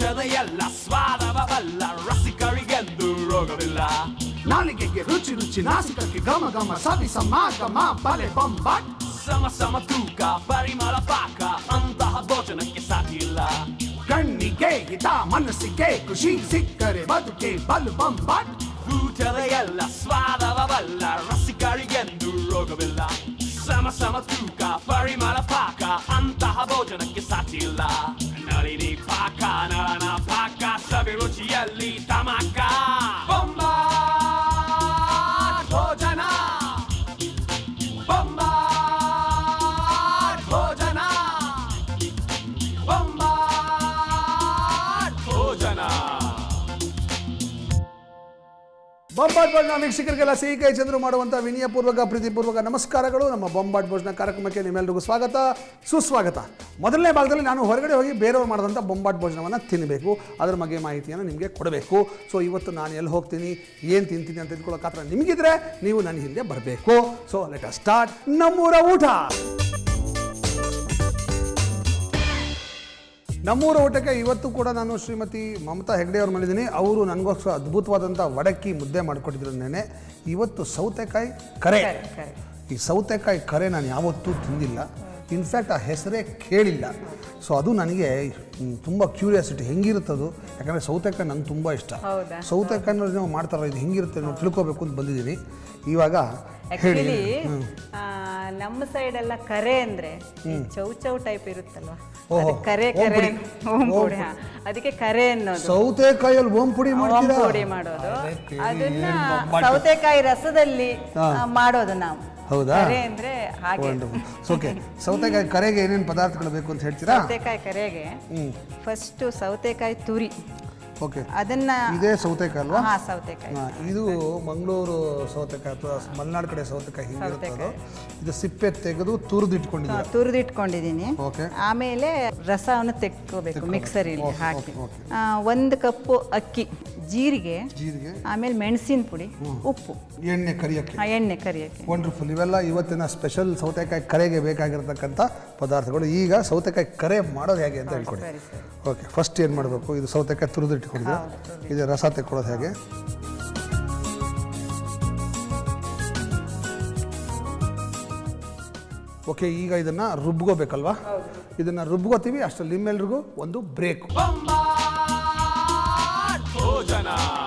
ಊಟದ ಎಲ್ಲ ಸ್ವಾದವ ಬಲ್ಲ ರಸಿಕರಿಗೆಂದು ರೋಗವಿಲ್ಲ ನಾಲಿಗೆಗೆ ರುಚಿ ರುಚಿ ನಾಸಿಕಕ್ಕೆ ಘಮ ಘಮ ಸವಿ ಸಮಾಗಮ ಬಲೆ ಬೊಂಬಾಟ್ ಸಮ ಸಮ ತೂಕ ಪರಿಮಳ ಪಾಕ ಅಂತಹ ಭೋಜನಕ್ಕೆ ಸಾಟಿಲ್ಲ ಕಣ್ಣಿಗೆ ಹಿತ ಮನಸ್ಸಿಗೆ ಖುಷಿ ಸಿಕ್ಕರೆ ಬದುಕೆ ಬಲು ಬೊಂಬಾಟ್ ಊಟದ ಎಲ್ಲ ಸ್ವಾದವ ಬಲ್ಲ ರಸಿಕರಿಗೆಂದು ರೋಗವಿಲ್ಲ ಸಮ ಸಮ ತೂಕ ಪರಿಮಳ ಪಾಕ ಅಂತಹ ಭೋಜನಕ್ಕೆ ಸಾಟಿಲ್ಲ ನಳಿನಿ ಪಾಕ ನಳನ ಪಾಕ ಸವಿ ರುಚಿಯಲ್ಲಿ ತಮಕ ಬೊಂಬಾ ಭೋಜನ ಬೊಂಬಾ ಭೋಜನ ಬೊಂಬಾ ಭೋಜನ ಬೊಂಬಾಟ್ ಭೋಜನ ವೀಕ್ಷಕರಿಗೆಲ್ಲ ಸಿಹಿ ಕೈ ಚಂದ್ರು ಮಾಡುವಂಥ ವಿನಯಪೂರ್ವಕ ಪ್ರೀತಿಪೂರ್ವಕ ನಮಸ್ಕಾರಗಳು ನಮ್ಮ ಬೊಂಬಾಟ್ ಭೋಜನ ಕಾರ್ಯಕ್ರಮಕ್ಕೆ ನಿಮ್ಮೆಲ್ಲರಿಗೂ ಸ್ವಾಗತ ಸುಸ್ವಾಗತ ಮೊದಲನೇ ಭಾಗದಲ್ಲಿ ನಾನು ಹೊರಗಡೆ ಹೋಗಿ ಬೇರೆಯವ್ರು ಮಾಡಿದಂಥ ಬೊಂಬಾಟ್ ಭೋಜನವನ್ನು ತಿನ್ನಬೇಕು ಅದರ ಬಗ್ಗೆ ಮಾಹಿತಿಯನ್ನು ನಿಮಗೆ ಕೊಡಬೇಕು ಸೊ ಇವತ್ತು ನಾನು ಎಲ್ಲಿ ಹೋಗ್ತೀನಿ ಏನು ತಿಂತೀನಿ ಅಂತ ತಿಳ್ಕೊಳ್ಳೋ ಕಾತ್ರ ನಿಮಗಿದ್ರೆ ನೀವು ನನ್ನ ಹಿಂದೆ ಬರಬೇಕು ಸೊ ಲೆಟ್ ಸ್ಟಾರ್ಟ್ ನಮ್ಮೂರ ಊಟ ನಮ್ಮೂರ ಊಟಕ್ಕೆ ಇವತ್ತು ಕೂಡ ನಾನು ಶ್ರೀಮತಿ ಮಮತಾ ಹೆಗ್ಡೆ ಅವ್ರ ಮಾಡಿದ್ದೀನಿ ಅವರು ನನಗೋಸ್ಕರ ಅದ್ಭುತವಾದಂಥ ವಡಕ್ಕಿ ಮುದ್ದೆ ಮಾಡಿಕೊಟ್ಟಿದ್ರು ನೆನೆ ಇವತ್ತು ಸೌತೆಕಾಯಿ ಕರೆ ಈ ಸೌತೆಕಾಯಿ ಕರೆ ನಾನು ಯಾವತ್ತೂ ತಿಂದಿಲ್ಲ ಇನ್ಫ್ಯಾಕ್ಟ್ ಆ ಹೆಸರೇ ಕೇಳಿಲ್ಲ ಸೊ ಅದು ನನಗೆ ತುಂಬ ಕ್ಯೂರಿಯಾಸಿಟಿ ಹೆಂಗಿರುತ್ತದು ಯಾಕಂದರೆ ಸೌತೆಕಾಯಿ ನಂಗೆ ತುಂಬ ಇಷ್ಟ ಸೌತೆಕಾಯಿ ನೀವು ಮಾಡ್ತಾರಲ್ಲ ಇದು ಹೆಂಗಿರುತ್ತೆ ನಾವು ತಿಳ್ಕೊಬೇಕು ಅಂತ ಬಂದಿದ್ದೀನಿ ಇವಾಗ ಹೇಳಿ ಆಕ್ಚುಲಿ ನಮ್ಮ ಸೈಡ್ ಎಲ್ಲ ಕರೆ ಅಂದ್ರೆ ಈ ಚೌಚೌ ಟೈಪ್ ಇರುತ್ತಲ್ವಾ ಓಹೋ, ಅದಕ್ಕೆ ಕರೆ ಓಂ ಕರೆ ಪುಡಿ. ಓಂ ಓಂ ಪುಡಿ ಹಾ. ಅದಕ್ಕೆ ಕರೆ ಅನ್ನೋದು ಸೌತೆಕಾಯಲ್ಲಿ ಓಂ ಪುಡಿ ಓಂ ಮಾಡ್ತೀರಾ ಪುಡಿ ಮಾಡೋದು ಅರೆ ಕೇಳಿ, ಅದನ್ನ ಏನ್ ಬೊಂಬಾಟ್. ಸೌತೆಕಾಯಿ ರಸದಲ್ಲಿ ಹಾ. ಆ, ಮಾಡೋದು ನಾವು ಹೌದಾ? ಕರೆ ಅಂದ್ರೆ ಹಾಗೆ ಓಕೆ ಸೌತೆಕಾಯಿ ಕರೆಗೆ ಏನೇನು ಪದಾರ್ಥಗಳು ಬೇಕು ಅಂತ ಹೇಳ್ತೀರಾ ಸೌತೆಕಾಯಿ ಕರೆಗೆ ಹ್ಮ್ ಫಸ್ಟ್ ಸೌತೆಕಾಯಿ ತುರಿ ಓಕೆ ಅದನ್ನ ಇದೇ ಸೌತೆಕಾಯಿ ಅಲ್ವಾ ಹಾ ಸೌತೆಕಾಯಿ ಹಾ, ಇದು ಮಂಗಳೂರು ಸೌತೆಕಾಯಿ ಅಥವಾ ಮಲೆನಾಡು ಕಡೆ ಸೌತೆಕಾಯಿ ಹಿಂಗಿರುತ್ತೆ ಅದು ಇದು ಸಿಪ್ಪೆ ತೆಗೆದು ತುರಿದು ಇಟ್ಕೊಂಡಿದ್ದೀರಾ ತುರಿದಿಟ್ಕೊಂಡಿದ್ದೀನಿ ಓಕೆ ಆಮೇಲೆ ರಸವನ್ನು ತೆಕ್ಕೋಬೇಕು ಮಿಕ್ಸರಲ್ಲಿ ಓಕೆ, ಹಾಕಿ ಓಕೆ, ಓಕೆ. ಆ, ಒಂದು ಕಪ್ಪು ಅಕ್ಕಿ ಜೀರಿಗೆ ಜೀರಿಗೆ ಆಮೇಲೆ ಮೆಣಸಿನ ಪುಡಿ ಉಪ್ಪು ಎಣ್ಣೆ ಕರಿಯೋಕ್ಕೆ ಆ, ಎಣ್ಣೆ ಕರಿಯೋಕ್ಕೆ ವಂಡರ್ಫುಲ್ ಇವೆಲ್ಲ ಇವತ್ತಿನ ಸ್ಪೆಷಲ್ ಸೌತೆಕಾಯಿ ಕರೆಗೆ ಬೇಕಾಗಿರ್ತಕ್ಕಂಥ ಪದಾರ್ಥಗಳು ಈಗ ಸೌತೆಕಾಯಿ ಕರೆ ಮಾಡೋದು ಹೇಗೆ ಅಂತ ಹೇಳ್ಕೊಡಿ ಸರಿ ಸರಿ ಓಕೆ ಫಸ್ಟ್ ಏನು ಮಾಡಬೇಕು ಇದು ಸೌತೆಕಾಯಿ ತುರಿದು ಇಟ್ಕೊಂಡಿದ್ದೀರಾ ಇದು ರಸ ತೆಕ್ಕೊಳ್ಳೋದು ಹೇಗೆ ಓಕೆ ಈಗ ಇದನ್ನು ರುಬ್ಕೋಬೇಕಲ್ವಾ ಇದನ್ನು ರುಬ್ಕೋತೀವಿ ಅಷ್ಟರಲ್ಲಿ ನಿಮ್ಮೆಲ್ರಿಗೂ ಒಂದು ಬ್ರೇಕ್ ಬೊಂಬಾಟ್ ಭೋಜನ